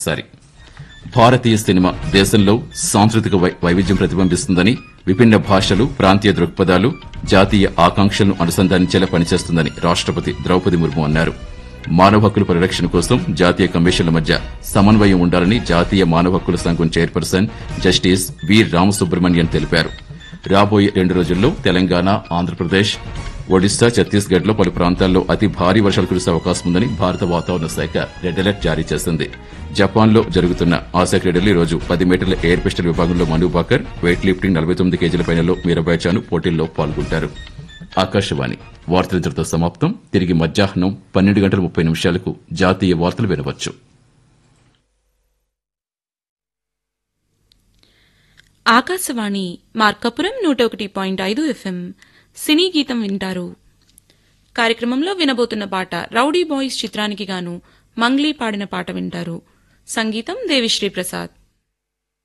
సరి భారతీయ సినిమా దేశంలో సాంస్కృతిక వై- వైవిధ్యం ప్రతిబింబిస్తుందని విభిన్న భాషలు ప్రాంతీయ దృక్పథాలు జాతీయ ఆకాంక్షలను అనుసంధానించేలా పనిచేస్తుందని రాష్టపతి ద్రౌపది ముర్ము అన్నారు మానవ హక్కుల పరిరక్షణ కోసం జాతీయ కమిషన్ల మధ్య సమన్వయం ఉండాలని జాతీయ మానవ హక్కుల సంఘం చైర్పర్సన్ జస్టిస్ వి రామసుబ్రహ్మణ్యన్ తెలిపారు రాబోయే రెండు రోజుల్లో తెలంగాణ ఆంధ్రప్రదేశ్ ఒడిశా ఛత్తీస్గఢ్ లో పలు ప్రాంతాల్లో అతి భారీ వర్షాలు కురిసే అవకాశం ఉందని భారత వాతావరణ శాఖ రెడ్ అలర్ట్ జారీ చేసింది జపాన్ లో జరుగుతున్న ఆసియా క్రీడలు ఈ రోజు పది మీటర్ల ఎయిర్ పిస్టల్ విభాగంలో మను బాకర్ వెయిట్ లిఫ్టింగ్ నలభై తొమ్మిది కేజీల పైనలో మీరాబాయ్ చాను పోటీల్లో పాల్గొంటారు ఆకాశవాణి వార్తల ఇంతటితో సమాప్తం తిరిగి మధ్యాహ్నం పన్నెండు గంటల ముప్పై నిమిషాలకు జాతీయ వార్తలు వినవచ్చు ఆకాశవాణి మార్కపురం నూట ఒకటి పాయింట్ ఐదు ఎఫ్ఎం సినీ గీతం వింటారు కార్యక్రమంలో వినబోతున్న పాట రౌడీ బాయ్స్ చిత్రానికి గాను మంగ్లీ పాడిన పాట వింటారు సంగీతం దేవిశ్రీ ప్రసాద్